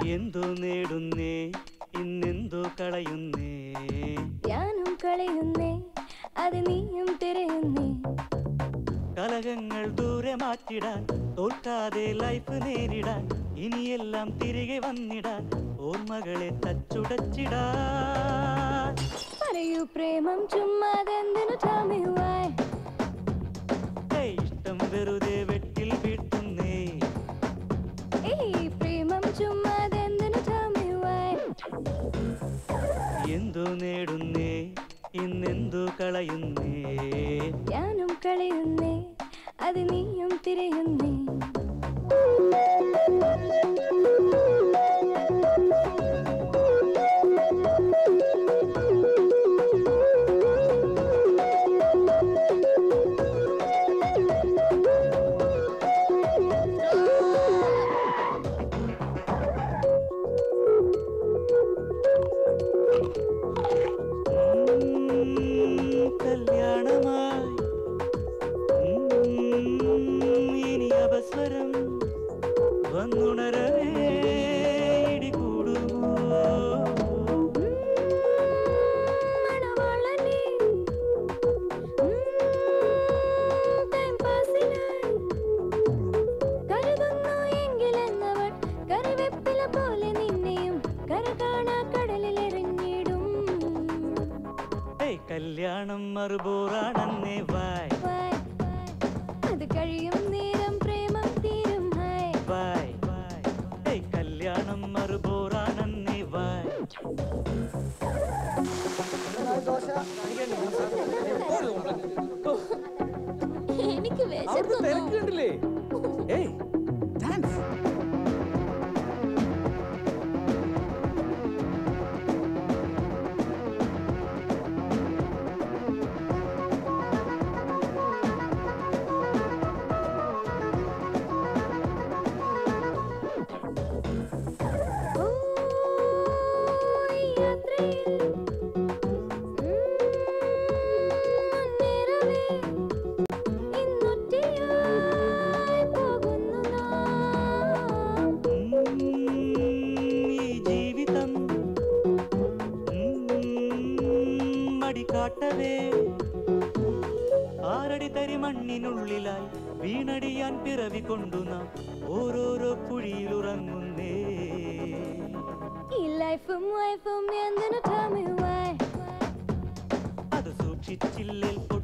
എന്തോ നേടുന്നേ ഇന്നെന്തോ കളയുന്നേ ഞാനും കളയുന്നേ അത് നീയും തിരയുന്നേ കലഹങ്ങൾ ദൂരെ മാറ്റിടാൻ തോൽക്കാതെ ലൈഫ് നേരിടാൻ ഇനിയെല്ലാം തിരികെ വന്നിടാൻ ഓർമ്മകളെ തച്ചുടച്ചിടാൻ പറയൂ പ്രേമം ചുമ്മാതെന്തിനു tell me why ഏയ്, ഇഷ്ടം വെറുതെ വെട്ടിൽ വീഴ്ത്തുന്നേ ഏയ് പ്രേമം ചുമ്മാതെന്തിനു tell me why എന്തോ നേടുന്നേ ഇന്നെന്തോ കളയുന്നേ ഞാനും കളയുന്നേ അത് നീയും തിരയുന്നേ ഉം, കല്യാണമായി ഉം, ഇനി അപസ്വരം വന്നുണരവേ ഇടികൂടുമോ മണവാളനെ ടൈം പാസിനായി കരുതുന്നു എങ്കിലെന്നവൾ കറിവെപ്പില പോലെ നിന്നെയും കര കാണാ കടലിൽ എറിഞ്ഞിടും ഏയ് കല്യാണം മറുപോറാണെന്നേ വായ് വായ്, അത് കഴിയും നേരം പ്രേമം തീരും ഹായ് വായ് ഏയ് കല്യാണം മറുപോറാണെന്നേ വായ് എനിക്ക് അവർക്ക് വിശക്കുന്നു തിരക്ക് കണ്ടില്ലേ ഏയ് ഡാൻസ് ഓ, ഈ യാത്രയിൽ മുന്നേറവേ ഇന്നൊറ്റയായി പോകുന്നു നാം ഉം, ഈ ജീവിതം ഉം, മടികാട്ടവേ ആറടി തരി മണ്ണിനുള്ളിലായി വീണടിയാൻ പിറവി കൊണ്ടു നാം ഓരോരോ കുഴിയിലുറങ്ങുന്നേ ഈ ലൈഫും വൈഫും എന്തിനു tell me why അത് സൂക്ഷിച്ചില്ലേൽ